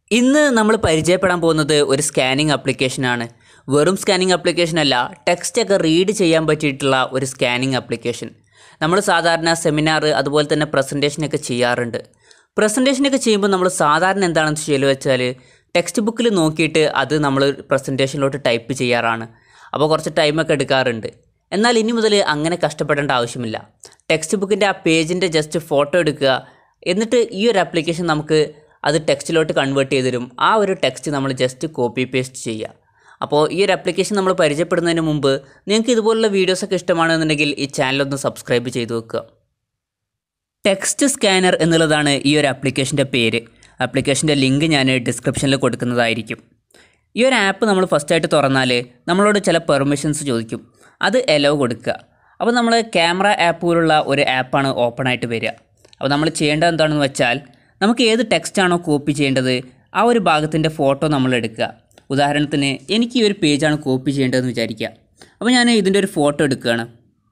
ഇന്ന് നമ്മൾ പരിചയപ്പെടാൻ പോകുന്നത് ഒരു സ്കാനിങ് ആപ്ലിക്കേഷനാണ് വെറും സ്കാനിങ് ആപ്ലിക്കേഷൻ അല്ല ടെക്സ്റ്റ് ഒക്കെ റീഡ് ചെയ്യാൻ പറ്റിയിട്ടുള്ള ഒരു സ്കാനിങ് ആപ്ലിക്കേഷൻ നമ്മൾ സാധാരണ സെമിനാർ അതുപോലെ തന്നെ പ്രസൻറ്റേഷനൊക്കെ ചെയ്യാറുണ്ട് പ്രസൻറ്റേഷനൊക്കെ ചെയ്യുമ്പോൾ നമ്മൾ സാധാരണ എന്താണെന്ന് ചെയ്യൽ വെച്ചാൽ ടെക്സ്റ്റ് ബുക്കിൽ നോക്കിയിട്ട് അത് നമ്മൾ പ്രസൻറ്റേഷനിലോട്ട് ടൈപ്പ് ചെയ്യാറാണ് അപ്പോൾ കുറച്ച് ടൈമൊക്കെ എടുക്കാറുണ്ട് എന്നാൽ ഇനി മുതൽ അങ്ങനെ കഷ്ടപ്പെടേണ്ട ആവശ്യമില്ല ടെക്സ്റ്റ് ബുക്കിൻ്റെ ആ പേജിൻ്റെ ജസ്റ്റ് ഫോട്ടോ എടുക്കുക എന്നിട്ട് ഈ ഒരു ആപ്ലിക്കേഷൻ നമുക്ക് അത് ടെക്സ്റ്റിലോട്ട് കൺവേർട്ട് ചെയ്ത് തരും ആ ഒരു ടെക്സ്റ്റ് നമ്മൾ ജസ്റ്റ് കോപ്പി പേസ്റ്റ് ചെയ്യുക അപ്പോൾ ഈ ഒരു ആപ്ലിക്കേഷൻ നമ്മൾ പരിചയപ്പെടുന്നതിന് മുമ്പ് നിങ്ങൾക്ക് ഇതുപോലുള്ള വീഡിയോസൊക്കെ ഇഷ്ടമാണെന്നുണ്ടെങ്കിൽ ഈ ചാനലൊന്ന് സബ്സ്ക്രൈബ് ചെയ്ത് വെക്കുക ടെക്സ്റ്റ് സ്കാനർ എന്നുള്ളതാണ് ഈ ഒരു ആപ്ലിക്കേഷൻ്റെ പേര് ആപ്ലിക്കേഷൻ്റെ ലിങ്ക് ഞാൻ ഡിസ്ക്രിപ്ഷനിൽ കൊടുക്കുന്നതായിരിക്കും ഈ ഒരു ആപ്പ് നമ്മൾ ഫസ്റ്റായിട്ട് തുറന്നാൽ നമ്മളോട് ചില പെർമിഷൻസ് ചോദിക്കും അത് എലോ കൊടുക്കുക അപ്പോൾ നമ്മൾ ക്യാമറ ആപ്പ് പോലുള്ള ഒരു ആപ്പാണ് ഓപ്പൺ ആയിട്ട് വരിക അപ്പോൾ നമ്മൾ ചെയ്യേണ്ടത് എന്താണെന്ന് വെച്ചാൽ നമുക്ക് ഏത് ടെക്സ്റ്റാണോ കോപ്പി ചെയ്യേണ്ടത് ആ ഒരു ഭാഗത്തിൻ്റെ ഫോട്ടോ നമ്മൾ എടുക്കുക ഉദാഹരണത്തിന് എനിക്ക് ഈ ഒരു പേജാണ് കോപ്പി ചെയ്യേണ്ടതെന്ന് വിചാരിക്കുക അപ്പോൾ ഞാൻ ഇതിൻ്റെ ഒരു ഫോട്ടോ എടുക്കുകയാണ്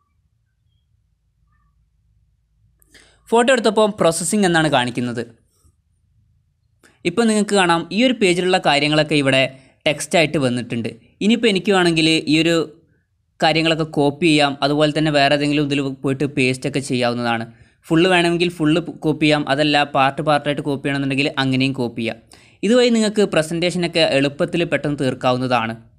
ഫോട്ടോ എടുത്തപ്പോൾ പ്രോസസ്സിംഗ് എന്നാണ് കാണിക്കുന്നത് ഇപ്പോൾ നിങ്ങൾക്ക് കാണാം ഈ ഒരു പേജിലുള്ള കാര്യങ്ങളൊക്കെ ഇവിടെ ടെക്സ്റ്റായിട്ട് വന്നിട്ടുണ്ട് ഇനിയിപ്പോൾ എനിക്ക് വേണമെങ്കിൽ ഈ ഒരു കാര്യങ്ങളൊക്കെ കോപ്പി ചെയ്യാം അതുപോലെ തന്നെ വേറെ ഏതെങ്കിലും ഇതിൽ പോയിട്ട് പേസ്റ്റ് ഒക്കെ ചെയ്യാവുന്നതാണ് ഫുള്ള് വേണമെങ്കിൽ ഫുള്ള് കോപ്പി ചെയ്യാം അതല്ല പാർട്ട് പാർട്ടായിട്ട് കോപ്പി ചെയ്യണമെന്നുണ്ടെങ്കിൽ അങ്ങനെയും കോപ്പി ചെയ്യാം ഇതുവഴി നിങ്ങൾക്ക് പ്രസൻറ്റേഷനൊക്കെ എളുപ്പത്തിൽ പെട്ടെന്ന് തീർക്കാവുന്നതാണ്